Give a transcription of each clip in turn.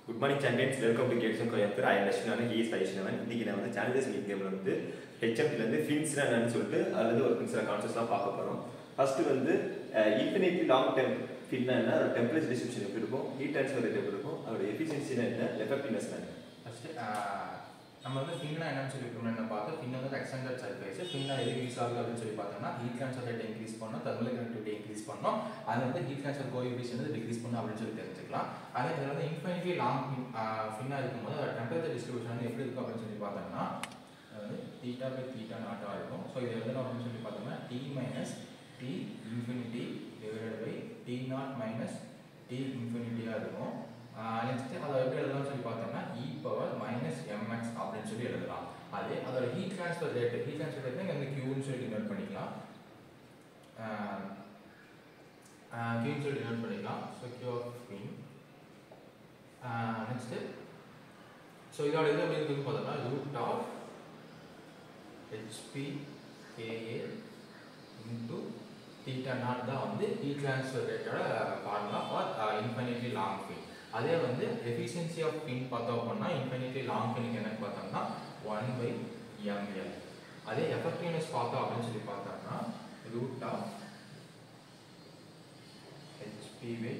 Good morning champions welcome to கேட்ஸும் Coimbatore I Lakshmi ஹி சைஷ்ணவன் இன்னைக்கு நான் வந்து சேலஞ்சஸ் மீட் கேம்ல வந்து ஹெச்எம்லேருந்து ஃபின்ஸ்னா என்னன்னு சொல்லிட்டு அதுல இருந்து ஒரு சில கான்செப்ட்ஸ்லாம் பார்க்க போறோம் ஃபர்ஸ்ட் வந்து இன்ஃபினிட்லி லாங் டெம் ஃபின்னா என்ன அதோட டெம்பரேச்சர் டிஸ்ட்ரிபியூஷன் எப்படி இருக்கும் ஹீட் ட்ரான்ஸ்ஃபர் ரேட் எப்படி இருக்கும் அதோட எஃபிஷியன்சினா என்ன எஃபெக்டிவ்னஸ் என்ன ஃபஸ்ட்டு நம்ம வந்து ஃபின்னா என்னன்னு சொல்லி என்ன பார்த்தோம் ஃபின் வந்து எக்ஸ்டெண்டட் சர்ஃபேஸ் ஃபின்னா எது யூஸ் ஆகுது அப்படின்னு சொல்லி பார்த்தோம்னா ஹீட் ட்ரான்ஸ்ஃபர் ரேட் இன்க்ரீஸ் பண்ணோம் தெர்மல் கனெக்டிவிட்டி இன்க்ரீஸ் பண்ணோம் அது வந்து ஹீட் ட்ரான்ஸ்ஃபர் கோஎஃபிஷியன் வந்து டிக்ரீஸ் பண்ணும் அப்படின்னு சொல்லி தெரிஞ்சுக்கலாம் அதே இதில் வந்து இன்ஃபினிட்லி லாங் ஃபின்னாக இருக்கும்போது அதோட டெம்பரேச்சர் டிஸ்ட்ரிபியூஷன் வந்து எப்படி இருக்கும் அப்படின்னு சொல்லி பார்த்தோம்னா அது வந்து தீட்டா பை தீட்டா நாட்டாக இருக்கும் ஸோ இது எழுதணும் அப்படின்னு சொல்லி பார்த்தோம்னா T minus T infinity divided by T naught minus T இன்ஃபினிட்டியாக இருக்கும் நெக்ஸ்ட் அதை எப்படி எழுதலாம்னு சொல்லி பார்த்தோம்னா இ பவர் மைனஸ் எம்எக்ஸ் அப்படின்னு சொல்லி எழுதலாம் அதே அதோட heat transfer rate heat transfer rate இங்கே வந்து கியூன்னு சொல்லி டினோட் பண்ணிக்கலாம் கியூன்னு சொல்லி டினோட் பண்ணிக்கலாம் ஸோ கியூ ஆஃப் கியூன் நெக்ஸ்ட்டு ஸோ இதோட இது எப்படி இருக்குன்னு பார்த்தோம்னா root of HP KA into theta naught தான் வந்து ஹீட் ட்ரான்ஸ்ஃபர் ரேட்டோட formula for infinitely long fin அதே வந்து எஃபிஷியன்சி ஆஃப் பின் பார்த்தோம் அப்படின்னா இன்ஃபினிட்லி லாங் பின்னுக்கு என்னன்னு பார்த்தோம்னா ஒன் பை எம்எல் அதே எஃபெக்டிவ்னஸ் பார்த்தோம் அப்படின்னு சொல்லி பார்த்தோம்னா root of HP by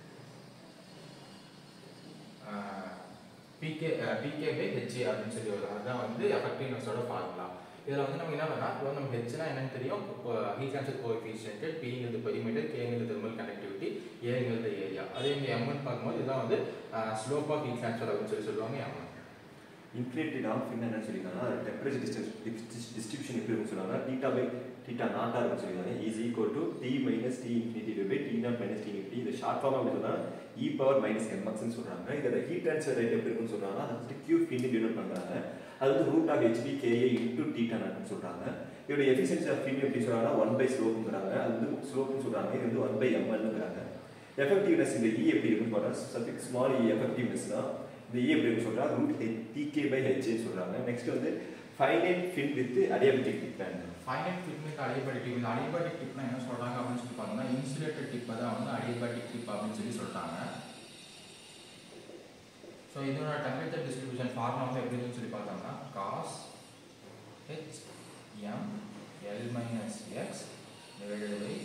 PK PK by HA அப்படின்னு சொல்லி வரும் அதுதான் வந்து எஃபெக்டிவ்னஸோட ஃபார்முலா இதில் வந்து நம்ம என்ன பண்ணலாம் இப்போ நம்ம ஹெச்னா என்னன்னு தெரியும் ஹீட் ட்ரான்ஸ்ஃபர் கோஎஃபிஷியன்ட் பிங்கிறது பெரிமீட்டர் கேங்கிறது தெர்மல் கனெக்டிவிட்டி ஏங்கிறது ஏரியா அதே இங்கே எம்என் பார்க்கும்போது இதுதான் வந்து ஸ்லோப் ஆஃப் ஹீட் ட்ரான்ஸ்ஃபர் அப்படின்னு சொல்லி சொல்லுவாங்க எம்என் இன்ஃபினிட்லி லாங் ஃபின் என்னன்னு சொல்லியிருக்காங்கன்னா அதோட டெம்பரேச்சர் டிஸ்ட்ரிபியூஷன் எப்படி இருக்குன்னு சொல்லுவாங்க டீட்டா பை டீட்டா நாட்டா இருக்குன்னு சொல்லியிருக்காங்க is equal to T minus T infinity by T naught minus T infinity இதை ஷார்ட் ஃபார்ம் அப்படி சொன்னா இ பவர் மைனஸ் எம்எக்ஸ்னு சொல்றாங்க இதோட ஹீட் ட்ரான்ஸ்ஃபர் ரேட் எப்படி இருக்குன்னு சொல்றாங்க அதை வந்து கியூ ஃபின் டினோட் பண்றாங்க அது வந்து root of HP KA into theta நாட்னு சொல்றாங்க இதோட எஃபிஷியன்சி ஆஃப் ஃபின் எப்படி சொல்றாங்கன்னா ஒன் பை ஸ்லோப்புங்கிறாங்க அது வந்து ஸ்லோப்னு சொல்றாங்க இது வந்து ஒன் பை எம்எல்ங்கிறாங்க எஃபெக்டிவ்னஸ் இந்த இ எப்படி இருக்குன்னு பார்த்தா சஃபிக் ஸ்மால் இ எஃபெக்டிவ்னஸ் தான் இந்த இ எப்படி இருக்குன்னு சொல்றாங்க ரூட் டிகே பை ஹெச்ஏன்னு சொல்றாங்க நெக்ஸ்ட் வந்து ஃபைனைட் ஃபின் வித் அடியாபெட்டிக் டிப்ளான் ஃபைனல் ஃபிட்மெண்ட் அடிபேட்டிக் டிப் இந்த அடிபேட்டிக் டிப்னா என்ன சொல்கிறாங்க அப்படின்னு சொல்லி பார்த்தோம்னா இன்சுலேட்டட் டிப்பை தான் வந்து அடிபேட்டிக் டிப் அப்படின்னு சொல்லி சொல்கிறாங்க ஸோ இதோட டெம்பரேச்சர் டிஸ்ட்ரிபியூஷன் ஃபார்முலா வந்து எப்படி இருக்குன்னு சொல்லி பார்த்தோம்னா cosh H M L minus X divided by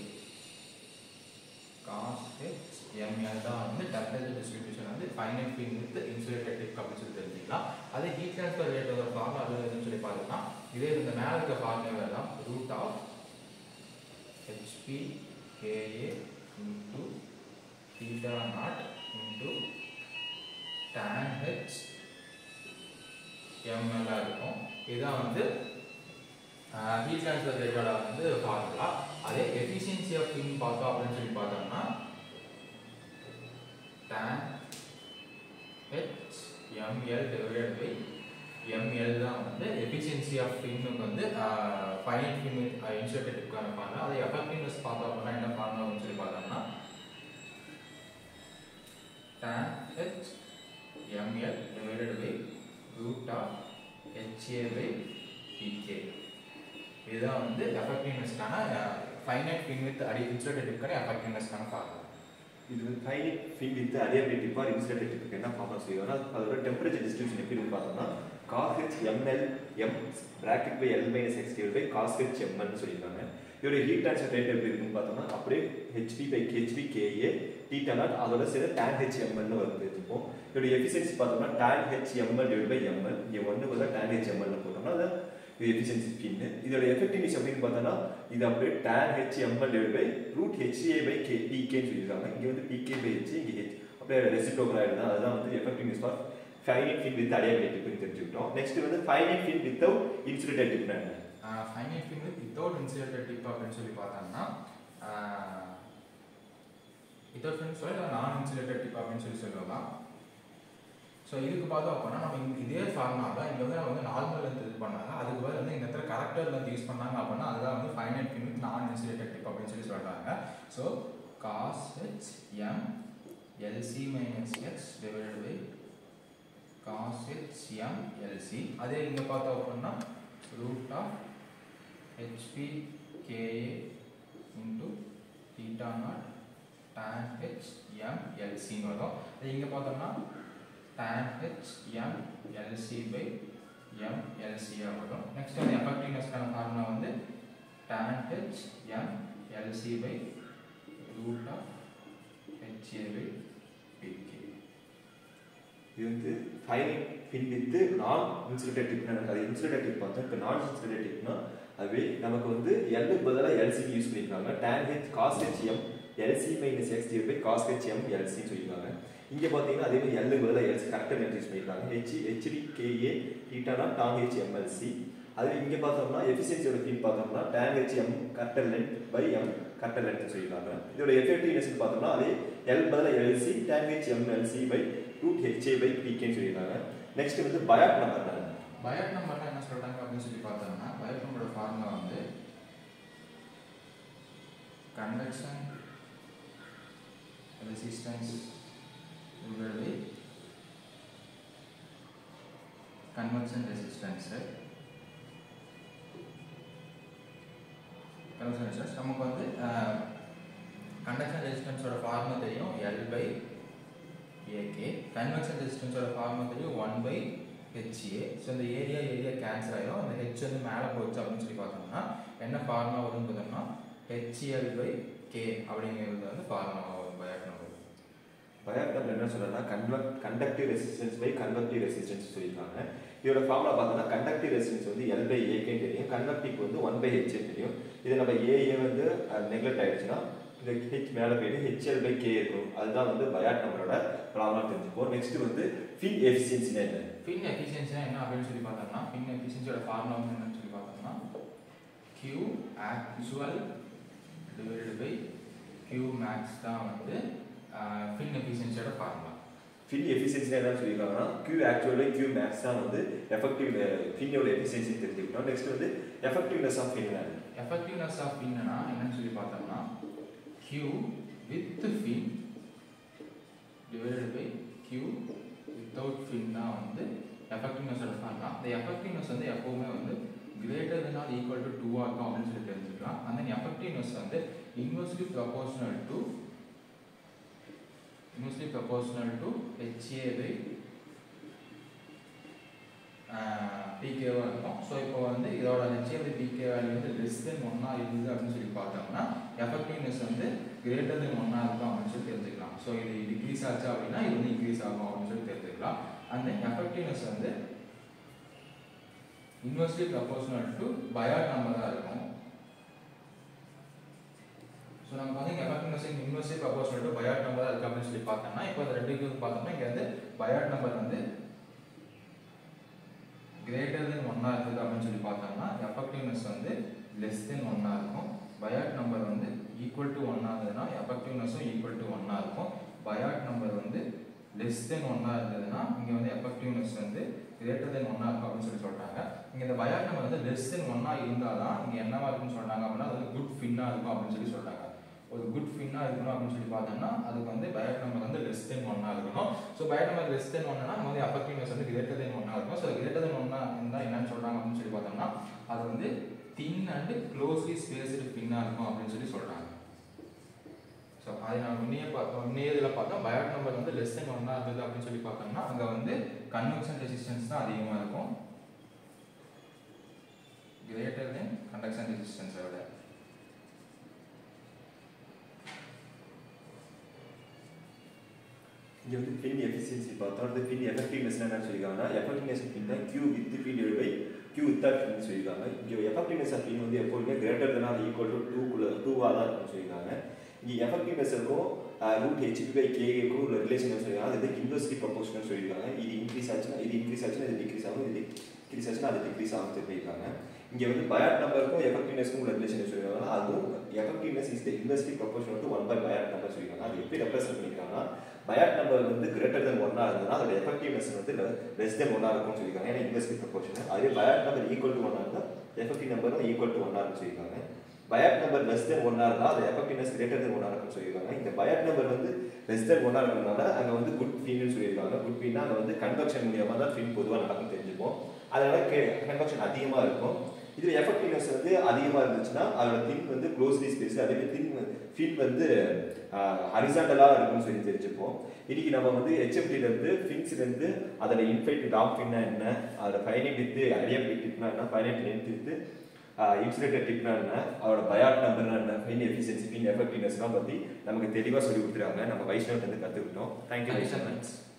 cosh H ML தான் வந்து டெம்பரேச்சர் டிஸ்ட்ரிபியூஷன் வந்து final fin with insulated tip அப்படின்னு சொல்லி தெரிஞ்சுக்கலாம் அதே ஹீட் ட்ரான்ஸ்ஃபர் ரேட்டோட ஃபார்முலா அது எதுன்னு சொல்லி பார்த்தோம்னா இதே இந்த மேலே இருக்க ஃபார்முலா தான் root of HP KA into theta naught into tan H எம்எல்லாக இருக்கும் இதுதான் வந்து ஹீட் ட்ரான்ஸ்ஃபர் ரேட்டோட வந்து ஃபார்முலா அதே எஃபிஷியன்சி ஆஃப் பின் பார்த்தோம் அப்படின்னு சொல்லி பார்த்தோம்னா tan h ml divided by ml தான் வந்து எஃபிஷியன்சி ஆஃப் பின்னுக்கு வந்து ஃபைனல் பின் வித் இன்சர்டேட்டிவ்க்கான ஃபார்முலா அதை எஃபெக்டிவ்னஸ் பார்த்தோம் அப்படின்னா என்ன ஃபார்முலா அப்படின்னு சொல்லி பார்த்தோம்னா tan h ml divided by root of ha by pk இதுதான் வந்து எஃபெக்டிவ்னஸ்க்கான ஃபைனட் பின் வித் அடி இன்சர்டேட்டிவ்க்கான எஃபெக்டிவ்னஸ்க்கான ஃபார்முலா இது வந்து finite fin with adiabatic tip or insulated டிப்புக்கு என்ன ஃபார்முலா செய்வாங்க அதோட டெம்பரேச்சர் டிஸ்ட்ரிபியூஷன் எப்படி இருக்குன்னு பார்த்தோம்னா cosh H ML M bracket by L minus X divide by cosh H எம்எல்னு சொல்லியிருக்காங்க இதோட ஹீட் ட்ரான்ஸ்ஃபர் ரேட் எப்படி இருக்குன்னு பார்த்தோம்னா அப்படியே HP by HP KA theta naught அதோட சேர்த்து டேன் ஹெச் எம்எல்னு வருது இருக்கும் இதோட எஃபிஷியன்சி பார்த்தோம்னா tan H ML divide by ML இங்கே ஒன்று பதிலாக டேன் ஹெச் எம்எல்னு போட்டோம்னா அது இது எஃபிஷியன்சி பின்னு இதோட எஃபெக்டிவ்னஸ் அப்படின்னு பார்த்தோம்னா இது அப்படியே tan H ML divide by root HA by K டிகேன்னு சொல்லியிருக்காங்க இங்கே வந்து பிகே பை ஹெச் இங்கே ஹெச் அப்படியே ரெசிப்ரோக்கல் ஆகிடுது அதுதான் வந்து effectiveness for finite fin with adiabatic டிப்னு தெரிஞ்சுக்கிட்டோம் நெக்ஸ்ட் வந்து ஃபைனைட் ஃபின் வித்தவுட் இன்சுலேட்டட் டிப்னா என்ன final fin with without insulated tip அப்படின்னு சொல்லி பார்த்தோம்னா வித்தவுட் ஃபின் சொல்லி நான் இன்சுலேட்டட் டிப் அப்படின்னு சொல்லி சொல்லலாம் ஸோ இதுக்கு பார்த்தோம் அப்படின்னா நம்ம இங்க இதே ஃபார்முலா தான் இங்கே வந்து நம்ம வந்து நார்மல் லென்த் இது பண்ணாங்க அதுக்கு பதில் வந்து இந்த இடத்துல கரெக்டர் லென்த் யூஸ் பண்ணாங்க அப்படின்னா அதுதான் வந்து final fin with non insulated tip அப்படின்னு சொல்லி சொல்கிறாங்க so cosh H M LC minus X divided by cosh H M LC அதே இங்கே பார்த்தோம் அப்படின்னா root of HP KA into theta naught tan h m l c ன்னு வரும் அது இங்கே பார்த்தோம்னா tan h m lc by m lc ஆ வரும் நெக்ஸ்ட் வந்து எஃபெக்டிவ்னஸ்க்கான ஃபார்முலா வந்து tan h m lc by root of ha by pk இது வந்து finite fin with non insulated டிப்னா அது இன்சுலேட்டட் டிப் பார்த்தோம் இப்போ நான் இன்சுலேட்டட் டிப்னா அதுவே நமக்கு வந்து எல் பதிலாக எல்சிபி யூஸ் பண்ணியிருக்காங்க tan H cosh H M LC minus X divide cosh H M எல்சின்னு சொல்லியிருக்காங்க இங்கே பார்த்தீங்கன்னா அதே மாதிரி எல் பதிலாக எல்சி கரெக்டாக யூஸ் பண்ணியிருக்காங்க ஹெச் ஹெச்டி கேஏ டீட்டானா டாங் ஹெச் எம்எல்சி அது இங்கே பார்த்தோம்னா எஃபிஷியன்சியோட ஃபீல் பார்த்தோம்னா tan H M character length by M character length சொல்லியிருக்காங்க இதோட எஃபெக்டிவ்னஸ் பார்த்தோம்னா அதே எல் பதிலாக LC tan H MLC by root HA by பிகேன்னு சொல்லியிருக்காங்க நெக்ஸ்ட் வந்து பயாட் நம்பர் தான் பயோட் நம்பர்னா என்ன சொல்றாங்க அப்படின்னு சொல்லி பார்த்தோம்னா பயோட் நம்பரோட ஃபார்முலா வந்து கண்டக்ஷன் ரெசிஸ்டன்ஸ் உள்ளது கன்வென்ஷன் ரெசிஸ்டன்ஸ் கன்வென்ஷன் ரெசிஸ்டன்ஸ் நமக்கு வந்து கண்டக்ஷன் ரெசிஸ்டன்ஸோட ஃபார்முலா தெரியும் எல் பை ஏகே கன்வென்ஷன் ரெசிஸ்டன்ஸோட ஃபார்முலா தெரியும் ஒன் பை ஹெச்ஏ ஸோ இந்த ஏரியா ஏரியா கேன்சல் ஆகிடும் அந்த ஹெச் வந்து மேலே போச்சு அப்படின்னு சொல்லி பார்த்தோம்னா என்ன ஃபார்முலா வரும்னு பார்த்தோம்னா ஹெச்எல் பை கே அப்படிங்கிறது வந்து ஃபார்முலா வரும் பயாட் நம்பர் பயாட் நம்பர் என்ன சொல்றேன்னா convect conductive resistance by convective resistance சொல்லியிருக்காங்க இதோட ஃபார்முலா பார்த்தோம்னா கண்டக்டிவ் ரெசிஸ்டன்ஸ் வந்து எல் பை ஏகேன்னு தெரியும் கன்வெக்டிவ் வந்து ஒன் பை ஹெச்ஏ தெரியும் இது நம்ம ஏஏ வந்து நெக்லெக்ட் ஆயிடுச்சுன்னா இந்த ஹெச் மேலே போயிட்டு ஹெச்எல் பை கே இருக்கும் அதுதான் வந்து பயாட் நம்பரோட ஃபார்முலா தெரிஞ்சுப்போம் நெக்ஸ்ட் வந்து ஃபின் எஃபிஷியன்சினா என்ன ஃபின் எஃபிஷியன்சினா என்ன அப்படின்னு சொல்லி பார்த்தோம்னா ஃபின் எஃபிஷியன்சியோட ஃபார்முலா வந்து என்னன்னு சொல்லி பார்த்தோம்னா Q actual divided by Q max தான் வந்து ஃபின் எஃபிஷியன்சியோட ஃபார்முலா ஃபின் எஃபிஷியன்சி என்னன்னு சொல்லியிருக்காங்கன்னா Q actual by Q max தான் வந்து எஃபெக்டிவ் ஃபின்னோட எஃபிஷியன்சி தெரிஞ்சுக்கிட்டோம் நெக்ஸ்ட் வந்து effectiveness of fin effectiveness of ஃபின்னா என்னன்னு சொல்லி பார்த்தோம்னா Q with fin divided by Q without fin தான் வந்து எஃபெக்டிவ்னஸோட ஃபார்முலா இந்த எஃபெக்டிவ்னஸ் வந்து எப்பவுமே வந்து greater than or equal to டூவாக இருக்கும் அப்படின்னு சொல்லி தெரிஞ்சுக்கலாம் அந்த எஃபெக்டிவ்னஸ் வந்து inversely proportional to inversely proportional to HA by பிகேவாக இருக்கும் ஸோ இப்போ வந்து இதோட ஹெச்ஏ பை பிகே வேல்யூ வந்து லெஸ் தென் ஒன்னா இருக்குது அப்படின்னு சொல்லி பார்த்தோம்னா எஃபெக்டிவ்னஸ் வந்து கிரேட்டர் தென் ஒன்னா இருக்கும் அப்படின்னு சொல்லி தெரிஞ்சுக்கலாம் ஸோ இது டிக்ரீஸ் ஆச்சு அப்படின்னா இது வந்து இன்க்ரீஸ் ஆகும் அப்படின்னு சொல்லி தெரிஞ்சுக்கலாம் அந்த எஃபெக்டிவ்னஸ் வந்து இன்வெர்ஸ்லி ப்ரொபோர்ஷனல் டு பயாட் நம்பராக இருக்கும் ஸோ நமக்கு வந்து effectiveness inversely proportional to Biot நம்பராக இருக்குது அப்படின்னு சொல்லி பார்த்தோம்னா இப்போ அது ரெண்டுக்கு பார்த்தோம்னா இங்கே வந்து பயாட் நம்பர் வந்து கிரேட்டர் தென் ஒன்னாக இருக்குது அப்படின்னு சொல்லி பார்த்தோம்னா எஃபெக்டிவ்னஸ் வந்து லெஸ் தென் ஒன்னாக இருக்கும் பயாட் நம்பர் வந்து ஈக்குவல் டு ஒன்னாக இருந்ததுன்னா எஃபெக்டிவ்னஸும் ஈக்குவல் டு ஒன்னாக இருக்கும் பயாட் நம்பர் வந்து லெஸ் தென் ஒன்னாக இருந்ததுன்னா இங்கே வந்து எஃபெக்டிவ்னஸ் வந்து கிரேட்டர் தென் ஒன்னாக இருக்கும் அப்படின்னு சொல்லி சொல்கிறாங்க இங்கே இந்த பயாட் நம்பர் வந்து லெஸ் தென் ஒன்னாக இருந்தால் தான் இங்கே என்னவா இருக்குன்னு சொல்கிறாங்க அப்படின்னா அது வந்து குட் ஃபின்னாக இருக்கும் அப்படின்னு சொல்லி சொல்கிறாங்க ஒரு குட் ஃபின்னாக இருக்கணும் அப்படின்னு சொல்லி பார்த்தோம்னா அதுக்கு வந்து பயாட் நம்பர் வந்து லெஸ் தென் ஒன்னாக இருக்கணும் so Biot number less than ஒன்னா நம்ம வந்து எஃபெக்டிவ்னஸ் வந்து கிரேட்டர் தென் ஒன்னாக இருக்கும் ஸோ கிரேட்டர் தென் ஒன்னா இருந்தால் என்னன்னு சொல்கிறாங்க அப்படின்னு சொல்லி பார்த்தோம்னா அது வந்து தின் அண்ட் க்ளோஸ்லி ஸ்பேஸ்டு ஃபின்னாக இருக்கும் அப்படின்னு சொல்லி சொல்கிறாங்க ஸோ அதை நம்ம முன்னையே பார்த்தோம் முன்னையே இதில் பார்த்தோம் பயாட் நம்பர் வந்து லெஸ் தென் ஒன்னாக இருந்தது அப்படின்னு சொல்லி பார்த்தோம்னா அங்கே வந்து கன்வெக்ஷன் ரெசிஸ்டன்ஸ் தான் அதிகமாக இருக்கும் கிரேட்டர் தென் கண்டக்ஷன் ரெசிஸ்டன்ஸை விட இங்க வந்து ஃபின் எஃபிஷியன்சி பார்த்தோம் அடுத்து ஃபின் எஃபெக்டிவ்னஸ் என்ன சொல்லியிருக்காங்கன்னா எஃபெக்டிவ்னஸ் ஃபின் தான் Q with fin divide by Q without fin சொல்லியிருக்காங்க இங்கே எஃபெக்டிவ்னஸ் ஆஃப் ஃபின் வந்து எப்போதுமே greater than or equal to டூக்குள்ள டூவாக தான் இருக்கும்னு சொல்லியிருக்காங்க இங்கே எஃபெக்டிவ்னஸ் இருக்கும் ரூட் ஹெச்பி பை கேக்கும் உள்ள ரிலேஷன் சொல்லியிருக்காங்க அது வந்து இன்வெர்ஸ்லி ப்ரொபோஷனல் சொல்லியிருக்காங்க இது இன்க்ரீஸ் ஆச்சுன்னா இது இன்க்ரீஸ் ஆச்சுன்னா இது டிக்ரீஸ் ஆகும் இது டிக்ரீஸ் ஆச்சுன்னா அது டிக்ரீஸ் ஆகும் சொல்லியிருக்காங்க இங்கே வந்து பயாட் நம்பருக்கும் எஃபெக்டிவ்னஸ்க்கும் உள்ள ரிலேஷன் சொல்லியிருக்காங்க அதுவும் effectiveness is the inversely proportional to one by Biot number சொல்லியிருக்காங்க அது எப்படி ரெப்ரசென்ட் பண்ணியிருக்காங்கன்னா பயாட் நம்பர் வந்து கிரேட்டர் தென் ஒன்னா இருந்ததுன்னா அதோட எஃபெக்டிவ்னஸ் வந்து லெஸ் தென் ஒன்னா இருக்கும்னு சொல்லியிருக்காங்க ஏன்னா இன்வெர்ஸ்லி ப்ரொபோஷனல் அதே பயாட் நம்பர் ஈக்குவல் டு ஒன்னா இருந்தால் எஃபெக்டிவ் நம்பரும் ஈக்குவல் டு ஒன்னா இருக்குன்னு சொல்லியிருக்காங்க பயாட் நம்பர் லெஸ் தென் ஒன்னா இருந்தால் அது எஃபெக்டிவ்னஸ் கிரேட்டர் தென் ஒன்னா இருக்கும்னு சொல்லியிருக்காங்க இந்த பயாட் நம்பர் வந்து லெஸ் தென் ஒன்னா இருக்கிறதுனால அங்கே வந்து குட் ஃபீன்னு சொல்லியிருக்காங்க குட் ஃபீன்னா அங்கே வந்து கன்வெக்ஷன் மூலியமாக தான் ஃபீன் பொதுவாக நடக்கும் தெரிஞ்சுப்போம் அதனால கன்வெக்ஷன் அதிகமாக இருக்கும் இது எஃபெக்டிவ்னஸ் வந்து அதிகமாக இருந்துச்சுன்னா அதோட தின் வந்து க்ளோஸ்லி ஸ்பேஸ் அதே மாதிரி தின் ஃபீட் வந்து ஹரிசாண்டலாக இருக்கும்னு சொல்லி தெரிஞ்சுப்போம் இன்னைக்கு நம்ம வந்து ஹெச்எம்டில இருந்து ஃபின்ஸ்ல இருந்து அதோட இன்ஃபைட் டாப் ஃபின்னா என்ன அதோட ஃபைனைட் வித்து அடியாபிக் டிப்னா என்ன ஃபைனைட் லென்த் வித்து இன்சுலேட்டர் டிப்னா என்ன அதோட பயாட் நம்பர்னா என்ன ஃபைன் எஃபிஷியன்சி ஃபின் எஃபெக்டிவ்னஸ்லாம் பற்றி நமக்கு தெளிவாக சொல்லி கொடுத்துருக்காங்க நம்ம வைஷ்ணவ் வந்து கற்றுக்கிட்டோம் thank you Thank you so Vaishnav much.